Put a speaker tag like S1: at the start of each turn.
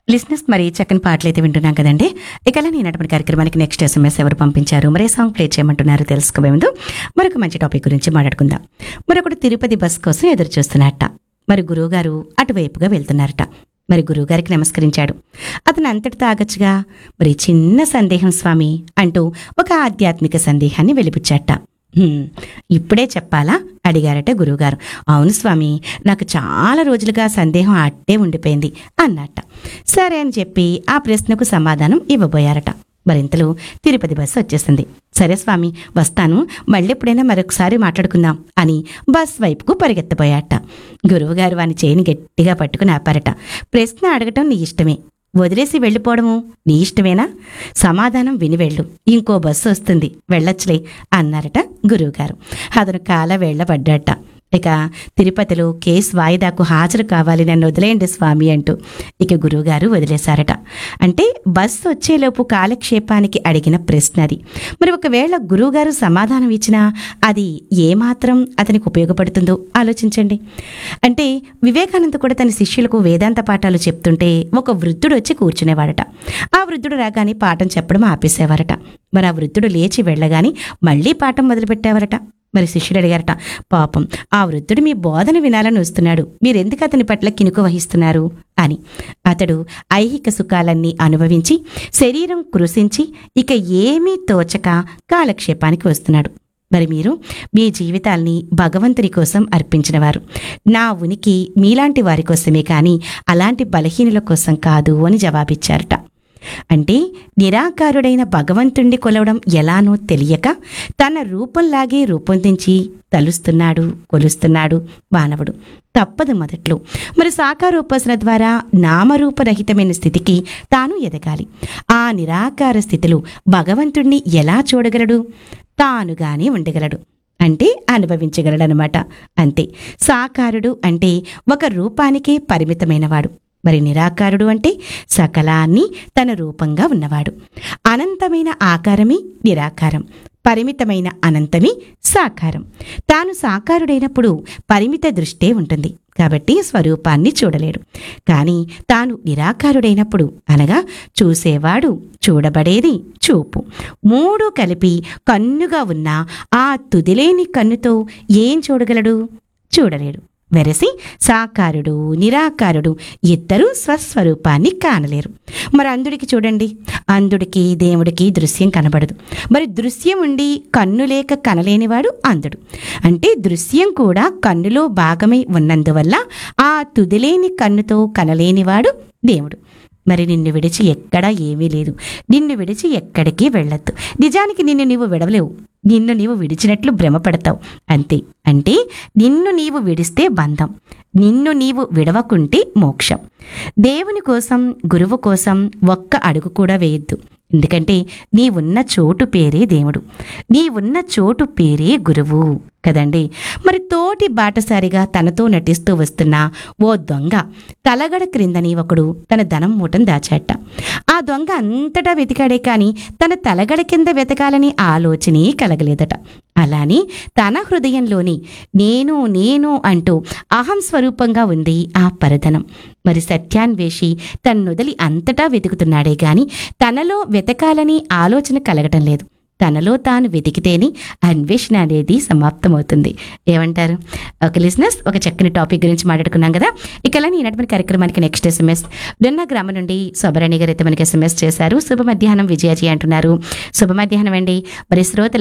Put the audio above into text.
S1: లిస్నెస్ మరి చక్కని పాటలు అయితే వింటున్నాం కదండి ఇక అలా నేనటువంటి కార్యక్రమానికి నెక్స్ట్ ఎస్ఎంఎస్ ఎవరు పంపించారు మరే సాంగ్ ప్లే చేయమంటున్నారు తెలుసుకోవే ముందు మరొక మంచి టాపిక్ గురించి మాట్లాడుకుందాం మరొకటి తిరుపతి బస్ కోసం ఎదురు చూస్తున్నట్ట మరి గురువుగారు అటువైపుగా వెళ్తున్నారట మరి గురువుగారికి నమస్కరించాడు అతను అంతటితో ఆగచ్చుగా మరి చిన్న సందేహం స్వామి అంటూ ఒక ఆధ్యాత్మిక సందేహాన్ని వెలిపుచ్చాట "హ్మ్, ఇప్పుడే చెప్పాలా అడిగారట గురువుగారు అవును స్వామి నాకు చాలా రోజులుగా సందేహం అట్టే ఉండిపోయింది అన్నట్ట సరే అని చెప్పి ఆ ప్రశ్నకు సమాధానం ఇవ్వబోయారట మరింతలో తిరుపతి బస్సు వచ్చేసింది సరే స్వామి వస్తాను మళ్ళీ ఎప్పుడైనా మరొకసారి మాట్లాడుకుందాం అని బస్ వైపుకు పరిగెత్తబోయాట గురువుగారు వాని చేయిని గట్టిగా పట్టుకుని ఆపారట ప్రశ్న అడగటం నీ ఇష్టమే వదిలేసి వెళ్ళిపోవడము నీ ఇష్టమేనా సమాధానం విని వెళ్ళు ఇంకో బస్సు వస్తుంది వెళ్ళొచ్చులే అన్నారట గురువుగారు అతను కాల వెళ్ళబడ్డట ఇక తిరుపతిలో కేసు వాయిదాకు హాజరు కావాలి నన్ను వదిలేయండి స్వామి అంటూ ఇక గురువుగారు వదిలేశారట అంటే బస్సు వచ్చేలోపు కాలక్షేపానికి అడిగిన ప్రశ్న అది మరి ఒకవేళ గురువుగారు సమాధానం ఇచ్చినా అది ఏమాత్రం అతనికి ఉపయోగపడుతుందో ఆలోచించండి అంటే వివేకానంద కూడా తన శిష్యులకు వేదాంత పాఠాలు చెప్తుంటే ఒక వృద్ధుడు వచ్చి కూర్చునేవాడట ఆ వృద్ధుడు రాగానే పాఠం చెప్పడం ఆపేసేవారట మరి ఆ వృద్ధుడు లేచి వెళ్ళగాని మళ్ళీ పాఠం మొదలుపెట్టేవారట మరి శిష్యుడు అడిగారట పాపం ఆ వృద్ధుడు మీ బోధన వినాలని వస్తున్నాడు మీరెందుకు అతని పట్ల కినుక వహిస్తున్నారు అని అతడు ఐహిక సుఖాలన్నీ అనుభవించి శరీరం కృషించి ఇక ఏమీ తోచక కాలక్షేపానికి వస్తున్నాడు మరి మీరు మీ జీవితాల్ని భగవంతుని కోసం అర్పించినవారు నా ఉనికి మీలాంటి వారి కోసమే కానీ అలాంటి బలహీనుల కోసం కాదు అని జవాబిచ్చారట అంటే నిరాకారుడైన భగవంతుణ్ణి కొలవడం ఎలానో తెలియక తన రూపంలాగే రూపొందించి తలుస్తున్నాడు కొలుస్తున్నాడు మానవుడు తప్పదు మొదట్లో మరి సాకారోపాసన ద్వారా నామరూపరహితమైన స్థితికి తాను ఎదగాలి ఆ నిరాకార స్థితిలో భగవంతుణ్ణి ఎలా చూడగలడు తానుగానే ఉండగలడు అంటే అనుభవించగలడనమాట అంతే సాకారుడు అంటే ఒక రూపానికే పరిమితమైనవాడు మరి నిరాకారుడు అంటే సకలాన్ని తన రూపంగా ఉన్నవాడు అనంతమైన ఆకారమే నిరాకారం పరిమితమైన అనంతమే సాకారం తాను సాకారుడైనప్పుడు పరిమిత దృష్టే ఉంటుంది కాబట్టి స్వరూపాన్ని చూడలేడు కానీ తాను నిరాకారుడైనప్పుడు అనగా చూసేవాడు చూడబడేది చూపు మూడు కలిపి కన్నుగా ఉన్న ఆ తుదిలేని కన్నుతో ఏం చూడగలడు చూడలేడు వెరసి సాకారుడు నిరాకారుడు ఇద్దరూ స్వస్వరూపాన్ని కానలేరు మరి అందుడికి చూడండి అందుడికి దేవుడికి దృశ్యం కనబడదు మరి దృశ్యం ఉండి కన్ను లేక కనలేనివాడు అందుడు అంటే దృశ్యం కూడా కన్నులో భాగమై ఉన్నందువల్ల ఆ తుదిలేని కన్నుతో కనలేనివాడు దేవుడు మరి నిన్ను విడిచి ఎక్కడా ఏమీ లేదు నిన్ను విడిచి ఎక్కడికి వెళ్ళొద్దు నిజానికి నిన్ను నీవు విడవలేవు నిన్ను నీవు విడిచినట్లు భ్రమపడతావు అంతే అంటే నిన్ను నీవు విడిస్తే బంధం నిన్ను నీవు విడవకుంటే మోక్షం దేవుని కోసం గురువు కోసం ఒక్క అడుగు కూడా వేయొద్దు ఎందుకంటే నీ ఉన్న చోటు పేరే దేవుడు నీ ఉన్న చోటు పేరే గురువు కదండి మరి తోటి బాటసారిగా తనతో నటిస్తూ వస్తున్న ఓ దొంగ తలగడ క్రిందని ఒకడు తన ధనం మూటను దాచాట ఆ దొంగ అంతటా వెతికాడే కాని తన తలగడ కింద వెతకాలని ఆలోచనే కలగలేదట అలానే తన హృదయంలోని నేను నేను అంటూ అహం స్వరూపంగా ఉంది ఆ పరధనం మరి సత్యాన్వేషి తన్నొదలి అంతటా వెతుకుతున్నాడే గాని తనలో వెతకాలని ఆలోచన కలగటం లేదు తనలో తాను వెతికితేనే అన్వేషణ అనేది సమాప్తమవుతుంది ఏమంటారు ఒక లిజినెస్ ఒక చక్కని టాపిక్ గురించి మాట్లాడుకున్నాం కదా ఇక అలా ఈనాటి కార్యక్రమానికి నెక్స్ట్ ఎస్ఎంఎస్ డొన్న గ్రామం నుండి శోభరాణి గారు అయితే మనకి ఎస్ఎంఎస్ చేశారు శుభ మధ్యాహ్నం విజయాజీ అంటున్నారు శుభ మధ్యాహ్నం అండి మరి శ్రోతలు